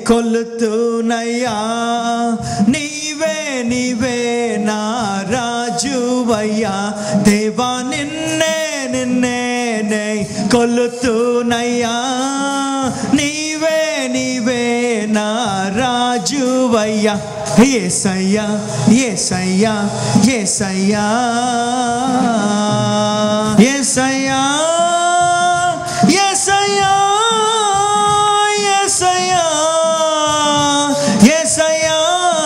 కొలుతునయ్యా నీవే నీవే నా రాజువయ్యా దేవా నిన్నే నిన్నే నే కొలుతునయ్యా నీవే నీవే నా రాజువయ్యా ఏసయ్యా ఏసయ్యా ఏసయ్యా ఏసయ్యా ఏసయ్యా ఏసయ్యా ఏసయ్యా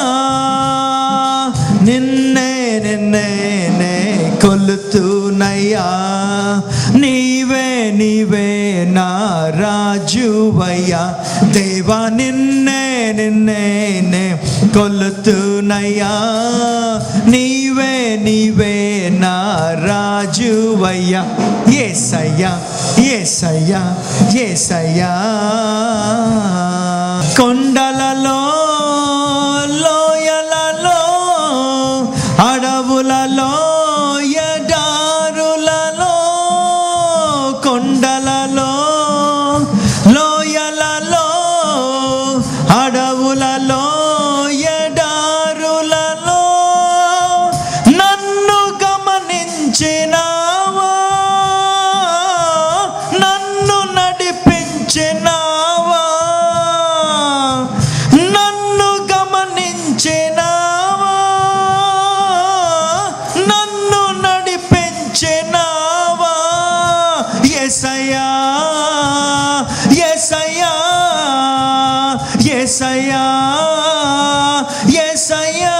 నిన్నే నిన్నే నే కొలుతునయ్యా నీవే నీవే నా రాజువయ్యా దేవా నిన్నే నిన్నే నే కొలుతునయ్యా నీవే నీవే నా రాజువయ్యా ఏసయ్యా ఏసయ్యా ఏసయ్యా కొండలలో లోయలలో అడవులలో ఎడారులలో కొండలలో లోయలలో అడవులలో ఎడారులలో నన్ను గమనించినావా నన్ను నడిపించినావా నన్ను గమనించినావా నన్ను నడిపించినావా ఎసయ్యా ఎసయ్యా ఎసయ్యా ఎసయ్యా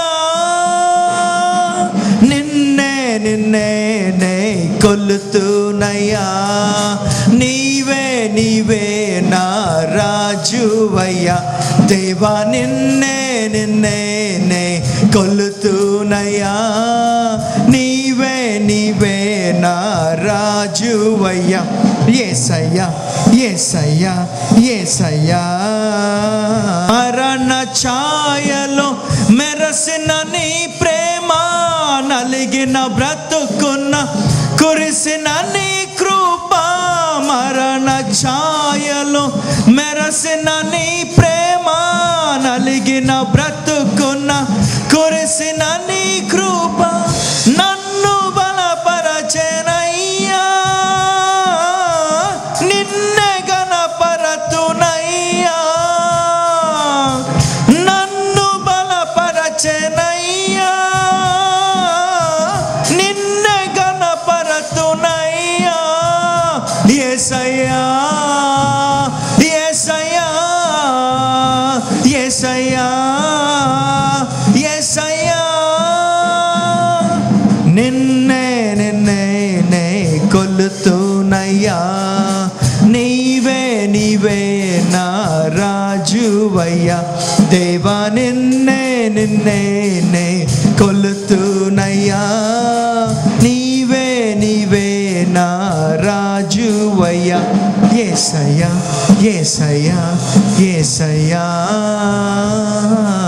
నిన్నే నిన్నే నే కొలుతునయ్యా నీవే నీవే నా రాజువయ్యా దేవా నిన్నే నిన్నే నే కొలుతునయ్యా నీవే నీవే నా రాజువయ్యా ఏసయ్యా ఏసయ్యా ఏసయ్యా మరణ ఛాయలో మెరసిన నీ ప్రేమ నలిగిన బ్రతుకున్న కురిసిన నీ కృప మరణ ఛాయలో మెరసిన నీ ప్రేమ నలిగిన బ్రతుకున్న కురిసిన నీ కృప నన్ను బలపరచెనయ్యా నిన్నే గణపరతునయ్యా నన్ను బలపరచెనయ్యా నిన్నే గణపరతునయ్యా ఏసయ్యా ఏసయ్యా ఏసయ్యా ఏసయ్యా నిన్నే నిన్నే నే కొలుతునయ్యా నీవే నీవే నా రాజువయ్యా దేవా నిన్నే నిన్నే నే కొలుతునయ్యా నీవే నీవే నా రాజువయ్యా ఏసయ్యా ఏసయ్యా ఏసయ్యా